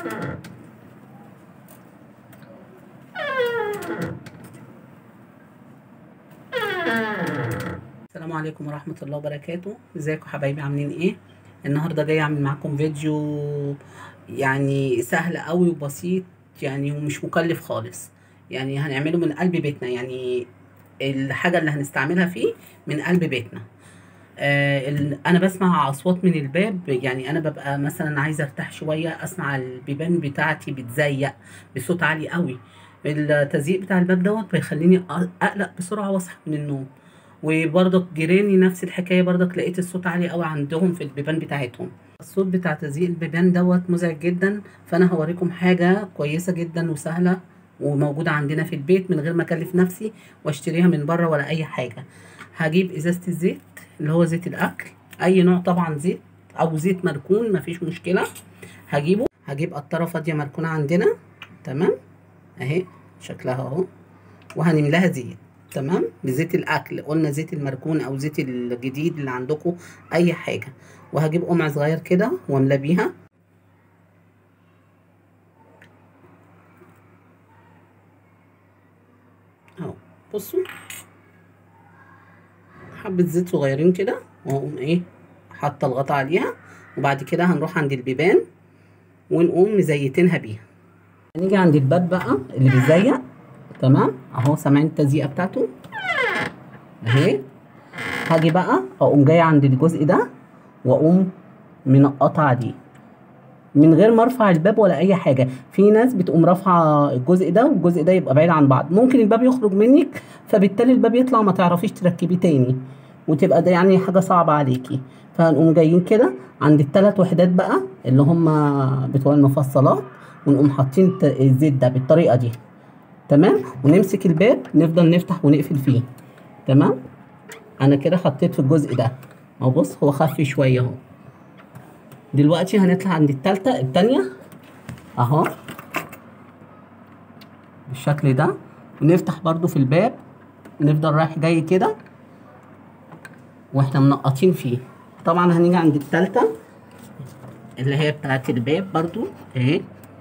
السلام عليكم ورحمة الله وبركاته ازيكم حبايبي عاملين ايه النهاردة جاي اعمل معاكم فيديو يعني سهل قوي وبسيط يعني ومش مكلف خالص يعني هنعمله من قلب بيتنا يعني الحاجة اللي هنستعملها فيه من قلب بيتنا آه ال- انا بسمع اصوات من الباب يعني انا ببقى مثلا عايزه ارتاح شويه اسمع البيبان بتاعتي بتزيق بصوت عالي قوي التزييق بتاع الباب دوت بيخليني أ- اقلق بسرعه واصحى من النوم وبرضك جيراني نفس الحكايه برضك لقيت الصوت عالي قوي عندهم في البيبان بتاعتهم الصوت بتاع تزييق البيبان دوت مزعج جدا فانا هوريكم حاجه كويسه جدا وسهله وموجوده عندنا في البيت من غير ما اكلف نفسي واشتريها من بره ولا اي حاجه هجيب ازازه الزيت اللي هو زيت الاكل اي نوع طبعا زيت او زيت مركون مفيش مشكله هجيبه هجيب قطره فاضيه مركونه عندنا تمام اهي شكلها اهو وهنملاها زيت تمام بزيت الاكل قلنا زيت المركون او زيت الجديد اللي عندكم اي حاجه وهجيب قمع صغير كده واملى بيها اهو بصوا حبه زيت صغيرين كده واقوم ايه حاطه الغطا عليها وبعد كده هنروح عند البيبان ونقوم مزيتينها بيها هنيجي عند الباب بقى اللي بيزيق تمام اهو سامعين التزييقه بتاعته اهي هاجي بقى اقوم جايه عند الجزء ده واقوم منقطه عليه من غير ما ارفع الباب ولا اي حاجه في ناس بتقوم رافعه الجزء ده والجزء ده يبقى بعيد عن بعض ممكن الباب يخرج منك فبالتالي الباب يطلع ما تعرفيش تركبيه تاني وتبقى ده يعني حاجه صعبه عليكي فهنقوم جايين كده عند الثلاث وحدات بقى اللي هم بتوع المفصلات ونقوم حاطين الت- الزيت ده بالطريقه دي تمام ونمسك الباب نفضل نفتح ونقفل فيه تمام انا كده حطيت في الجزء ده اهو بص هو خف شويه اهو دلوقتي هنطلع عند التالتة التانية اهو بالشكل ده ونفتح برضو في الباب نفضل رايح جاي كده واحنا منقطين فيه طبعا هنيجي عند التالتة اللي هي بتاعت الباب برضو اهي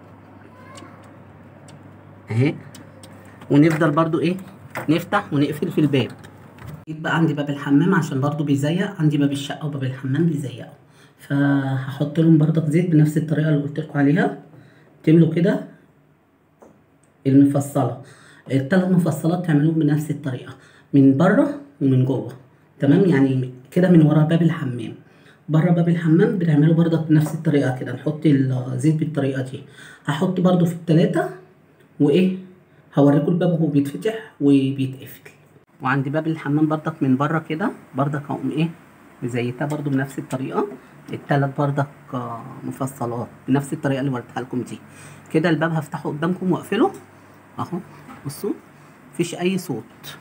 اهي ونفضل برضو ايه نفتح ونقفل في الباب جيت بقى عندي باب الحمام عشان برضو بيزيق عندي باب الشقة وباب الحمام بيزيقوا فهحط لهم برضك زيت بنفس الطريقة اللي قلت لكم عليها تملوا كده المفصلة الثلاث مفصلات تعملوهم بنفس الطريقة من بره ومن جوه تمام يعني كده من ورا باب الحمام بره باب الحمام بنعمله برضك بنفس الطريقة كده نحط الزيت بالطريقة دي هحط برضو في التلاتة وايه هوريكم الباب وهو بيتفتح وبيتقفل وعند باب الحمام برضك من بره كده برضك هقوم ايه مزيتها برضو بنفس الطريقة التلات برضك آه، مفصلات بنفس الطريقة اللي وريتها لكم دي كده الباب هفتحه قدامكم واقفله اهو بصوا مفيش اي صوت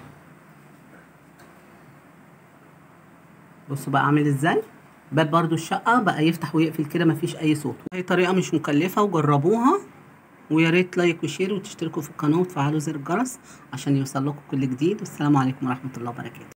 بصوا بقى عامل ازاي باب برضو الشقة بقى يفتح ويقفل كده مفيش اي صوت هي طريقة مش مكلفة وجربوها ويا ريت لايك وشير وتشتركوا في القناة وتفعلوا زر الجرس عشان يوصل لكم كل جديد والسلام عليكم ورحمة الله وبركاته